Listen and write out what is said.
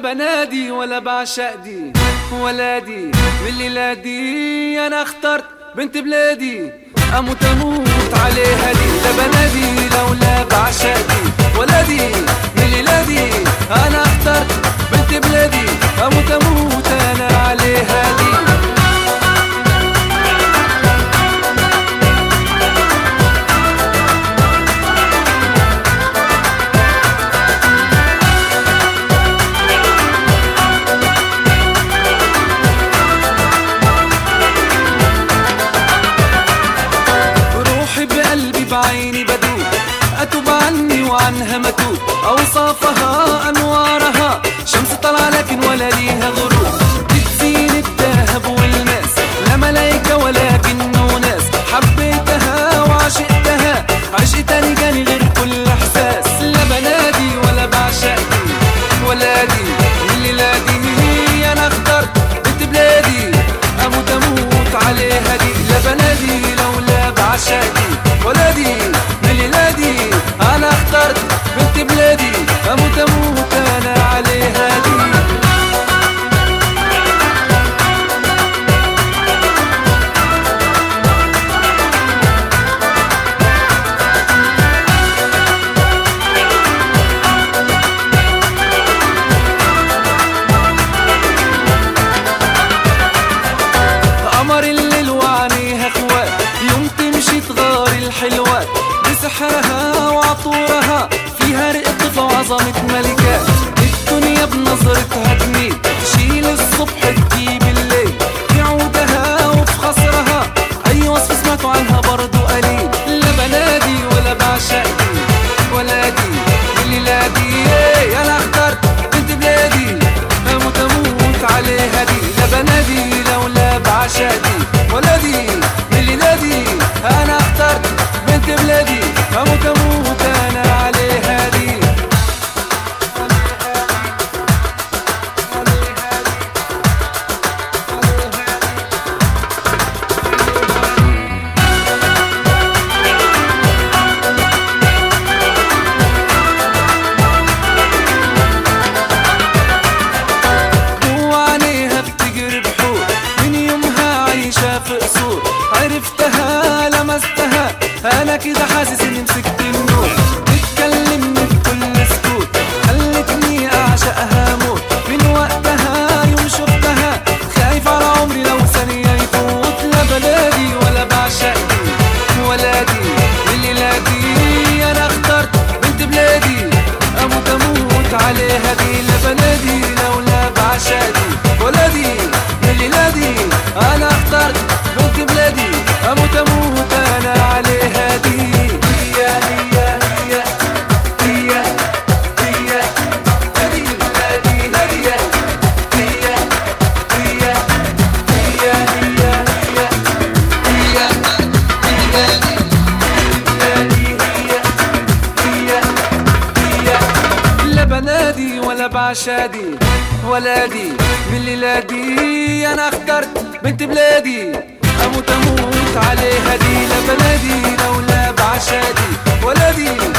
بنادي ولا بعشق دي ولادي بالليلة دي انا اخترت بنت بلادي اموت اموت عليها دي لا بنادي لولا بعشق دي ولادي بالليلة دي انا اخترت بنت بلادي اموت اموت انا عليها دي روحي بقلبي بعيني بدوب أتوب عني وعنها متوب أوصافها أنوارها شمس طلع لكن ولا ليها غروب بتزين الذهب والماس لا ملايكة ولا جن وناس حبيتها وعشقتها عشق تاني جاني غير كل إحساس لا بنادي ولا بعشق دي ولادي الليلة دي أنا اخترت بنت بلادي أموت أموت عليها دي لا بنادي لولا بعشق دي ولادي الليلة دي أنا اخترت بنت بلادي أموت أموت أنا عليها دي قمر الليل وعينيها اخوات يوم تمشي تغار الحلوات بسحرها وعطورها فيها رق طفى وعظمة ملكات الدنيا بنظرتها تميل تشيل الصبح تجيب الليل في عودها وفي خصرها اي وصف سمعتوا عنها برضو قليل لا بنادي ولا بعشق دي ولا دي الليلة دي إيه، انا اخترت بنت بلادي اموت اموت عليها دي لا بنادي لولا بعشق دي ولا دي الليلة دي انا اخترت بنت بلادي اموت اموت انا عليها دي وعينيها بتجري بحور من يومها عايشة في قصور عرفتها لمستها انا كده حاسس اني مسكت النور بتكلمني بكل سكوت خلتني اعشقها موت من وقتها يوم شفتها خايف على عمري لو ثانية يفوت لا بلادي ولا بعشق دي ولا دي الليلة دي انا اخترت بنت بلادي اموت اموت عليها دي لا بلادي لولا بعشق دي ولا دي الليلة دي انا اخترت بنت بلادي اموت اموت انا عليها دي هي هي هي هي هي هذه بلادي هي هي هي هي هي هي لا بنادي ولا بعشادي ولادي بالليلة دي انا اخترت بنت بلادي اموت اموت عليها دي لا بنادي لولا بعشادي ولادي